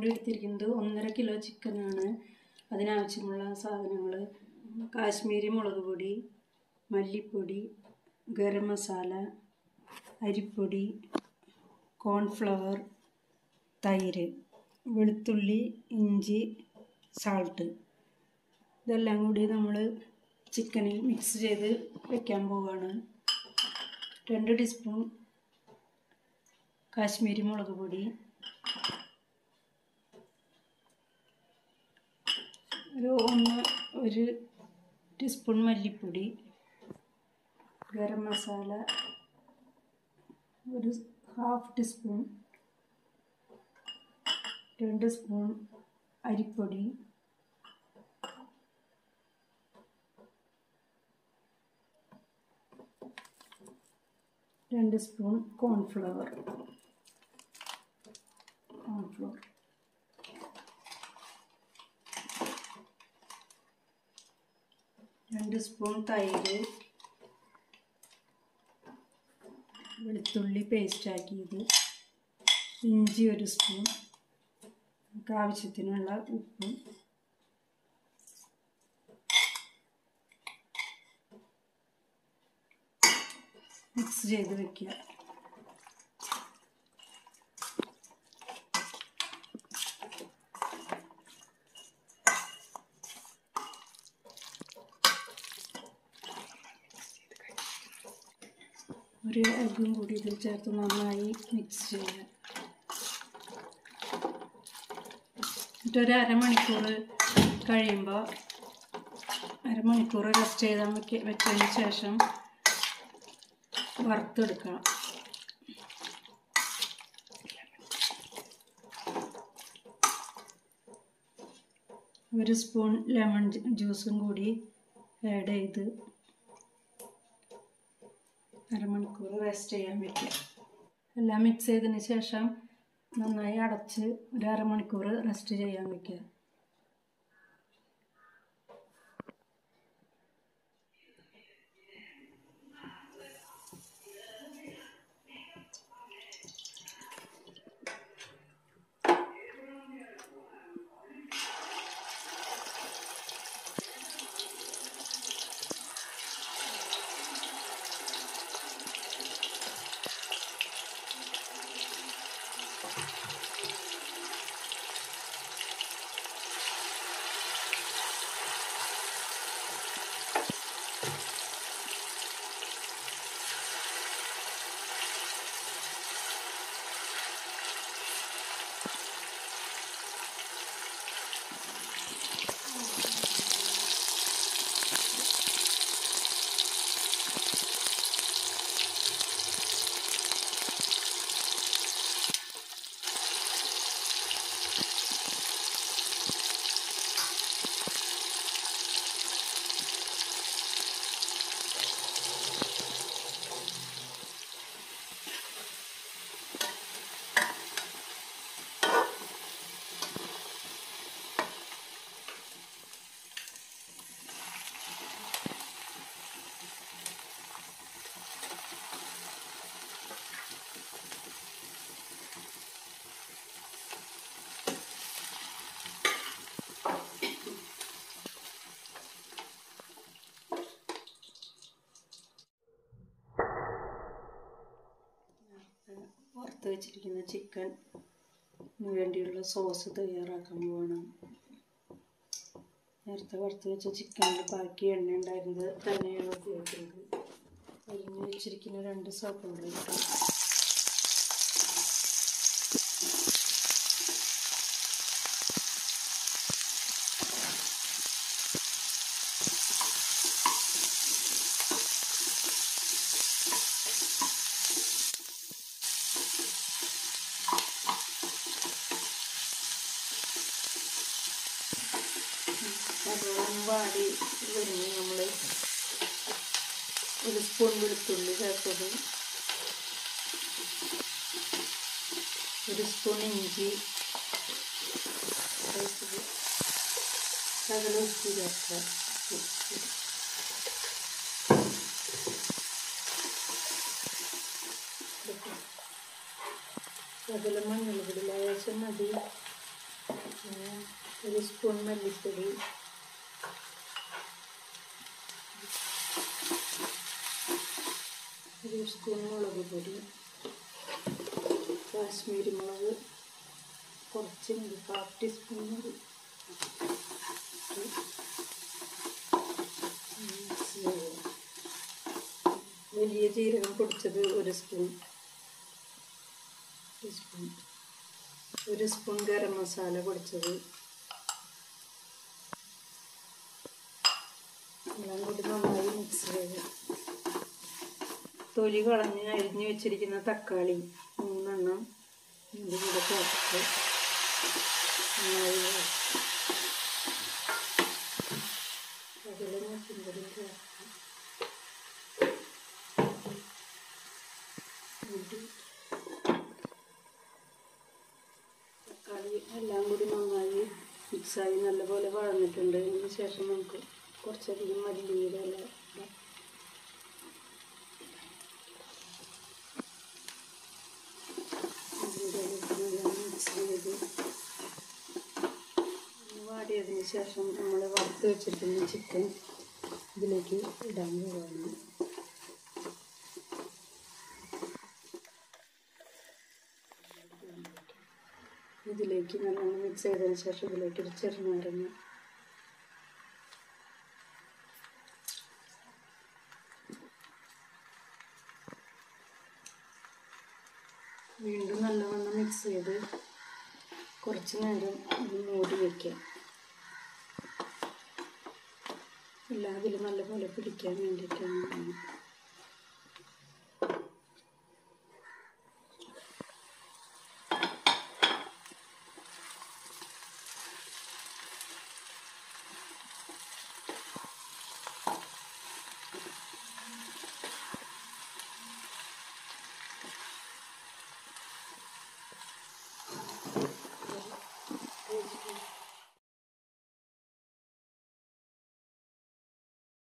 ഞാനിവിടെ എടുത്തിരിക്കുന്നത് ഒന്നര കിലോ ചിക്കനാണ് അതിനാവശ്യമുള്ള സാധനങ്ങൾ കാശ്മീരി മുളക് പൊടി മല്ലിപ്പൊടി ഗരം മസാല അരിപ്പൊടി കോൺഫ്ലവർ തൈര് വെളുത്തുള്ളി ഇഞ്ചി സാൾട്ട് ഇതെല്ലാം കൂടി നമ്മൾ ചിക്കനിൽ മിക്സ് ചെയ്ത് വെക്കാൻ പോവുകയാണ് രണ്ട് ടീസ്പൂൺ കാശ്മീരി മുളക് പൊടി ഒരു ഒന്ന് ഒരു ടീസ്പൂൺ മല്ലിപ്പൊടി ഗരം മസാല ഒരു ഹാഫ് ടീസ്പൂൺ രണ്ട് സ്പൂൺ അരിപ്പൊടി രണ്ട് സ്പൂൺ കോൺഫ്ലവർ കോൺഫ്ലവർ രണ്ട് സ്പൂൺ തൈര് വെളുത്തുള്ളി പേസ്റ്റ് ആക്കിയത് ഇഞ്ചി ഒരു സ്പൂൺ നമുക്ക് ആവശ്യത്തിനുള്ള ഉപ്പും മിക്സ് ചെയ്ത് വെക്കുക ഒരു എഗ്ഗും കൂടി ഇതിൽ ചേർത്ത് നന്നായി മിക്സ് ചെയ്യുക എന്നിട്ടൊരു അരമണിക്കൂർ കഴിയുമ്പോൾ അരമണിക്കൂർ റെസ്റ്റ് ചെയ്താൽ വെക്ക വെച്ചതിന് ശേഷം വറുത്തെടുക്കണം ഒരു സ്പൂൺ ലെമൺ ജ്യൂസും കൂടി ആഡ് ചെയ്ത് അരമണിക്കൂർ റെസ്റ്റ് ചെയ്യാൻ വയ്ക്കുക എല്ലാം മിക്സ് ചെയ്തതിന് ശേഷം നന്നായി അടച്ച് ഒരു അരമണിക്കൂർ റെസ്റ്റ് ചെയ്യാൻ വയ്ക്കുക വറുത്ത് വെച്ചിരിക്കുന്ന ചിക്കൻ വേണ്ടിയുള്ള സോസ് തയ്യാറാക്കാൻ പോവാണ് നേരത്തെ വറുത്ത് വെച്ച ചിക്കനിൽ ബാക്കി എണ്ണ ഉണ്ടായിരുന്നത് തന്നെയാണ് ഉപയോഗിക്കുന്നത് അരിഞ്ഞ് വെച്ചിരിക്കുന്ന രണ്ട് സോപ്പുകളിട്ട് നല്ലോണം വാടി വരുമ്പോൾ നമ്മൾ ഒരു സ്പൂൺ വെളുത്തുള്ളി ചേർത്തത് ഒരു സ്പൂൺ ഇഞ്ചി ചേർത്തത് ശകലം ഉപ്പ് ചേർക്കുക ഉപ്പ്. ശകലം മഞ്ഞൾപ്പൊടി ലേശം മതി പിന്നെ ഒരു സ്പൂൺ മല്ലിപ്പൊടി ഒരു സ്പൂൺ മുളക് പൊടി കാശ്മീരി മുളക് കുറച്ച് മതി ഹാഫ് ടീസ്പൂൺ മതി മിക്സ് ചെയ്യുക. വലിയ ജീരകം പൊടിച്ചത് ഒരു സ്പൂൺ ടീസ്പൂൺ ഒരു സ്പൂൺ ഗരം മസാല പൊടിച്ചത് എല്ലാം കൂടി നന്നായി മിക്സ് ചെയ്യുക തൊലി കളഞ്ഞ് അരിഞ്ഞ് വെച്ചിരിക്കുന്ന തക്കാളി മൂന്നെണ്ണം ഇതിൻ്റെ കൂടെ ചേർത്ത് നന്നായി വഴറ്റി. അതിൽ മുട്ടിൻപൊടി ചേർത്ത് കൂട്ടി തക്കാളി എല്ലാം കൂടി നന്നായി മിക്സായി നല്ലപോലെ വഴന്നിട്ടുണ്ട് അതിന് ശേഷം നമുക്ക് കുറച്ചധികം മല്ലിയില ഇടാം അതിൻ്റെ നല്ല മിക്സ് ചെയ്ത് ഒന്ന് വാടിയതിന് ശേഷം നമ്മൾ വറുത്ത് വെച്ചിരിക്കുന്ന ചിക്കൻ ഇതിലേക്ക് ഇടാൻ പോവാണ് ഇതിലേക്ക് നല്ലോണം മിക്സ് ചെയ്തതിന് ശേഷം ഇതിലേക്ക് ഒരു ചെറുനാരങ്ങ വീണ്ടും നല്ലവണ്ണം മിക്സ് ചെയ്ത് കുറച്ച് നേരം ഇത് മൂടി വയ്ക്കാം എല്ലാം അതിൽ നല്ലപോലെ പിടിക്കാൻ വേണ്ടിയിട്ടാണ്